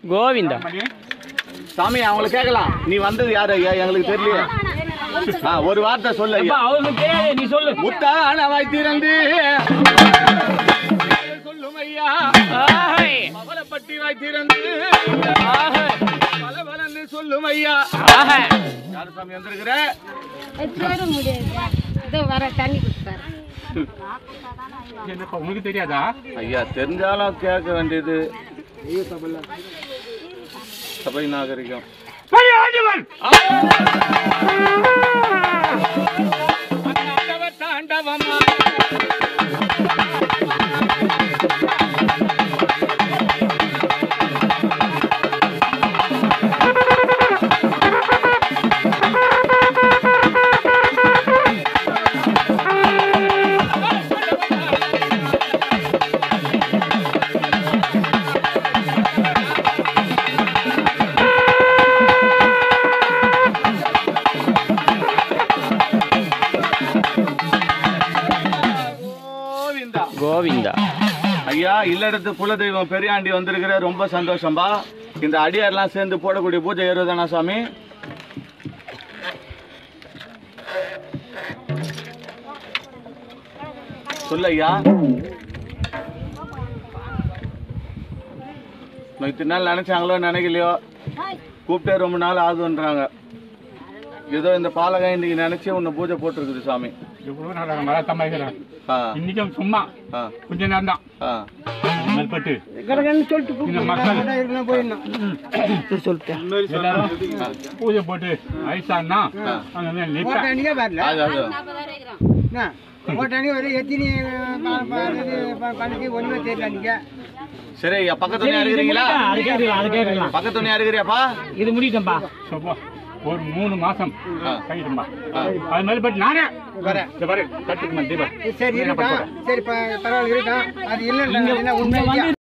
கோவிந்தா சாமி அவங்கள கேட்கலாம் நீ வந்தது யாரு ஐயா எங்களுக்கு தெரியலையே ஆ, ஒரு வார்த்தை சொல்லு ஐயா அவருக்கு தெரியாது நீ சொல்லு முத்தானவாய் திறந்து சொல்லும் ஐயா ஆஹை. பவளப்பட்டி வாய் திறந்து ஆஹை. பலபலன்னு சொல்லும் ஐயா ஆஹை. யாரு சாமி வந்திருக்கிற வச்சிட முடியாது இதோ வர தண்ணி கொடுத்தாரு என்னப்பா உனக்கு தெரியாதா ஐயா தெரிஞ்சாலும் கேட்க வேண்டியது சபை நாகரிகம் பரியாஜவன் தாண்டவமா கோவிந்தா கோவிந்தா ஐயா இல்லடத்து குலதெய்வம் பெரியாண்டி வந்திருக்கிற ரொம்ப சந்தோஷம்பா இந்த அடியார்லாம் சேர்ந்து போடக்கூடிய பூஜை ஏறுதானா சாமி சொல்ல ஐயா நான் இத்தனை நாள் நினைச்சாங்களோ நினைக்கலையோ கூப்பிட்டே ரொம்ப நாள் ஆகுதுன்றாங்க ஏதோ இந்த பாலகம் இன்னைக்கு நினைச்சு உன்னை பூஜை போட்டிருக்குது சாமி எவ்வளவு நாளாக மழை சம்பாதிக்கிறேன் ஆ இன்னைக்கும் சும்மா ஆ கொஞ்ச நேரம் தான் ஆ மேற்பட்டு இந்த மக்கள் எல்லாரும் பூஜை போட்டு வயசானா அங்க மேல நிப்பேன் அது அது சரி ஐயா பக்கத்து துணியா இருக்கிறீங்களா அது கேட்கலாம் அது கேட்கலாம் பக்கத்து துணியா இருக்கிறியாப்பா இது முடிட்டம்பா சப்பா, ஒரு மூணு மாசம் ஆ. கைடுமா அது மேற்பட்டு நானே இந்த பாரு கட்டுக்குமா தீபா சரி இருக்கட்டும் சரி பரவாயில்ல இருக்கட்டும் அது இல்லை உண்மை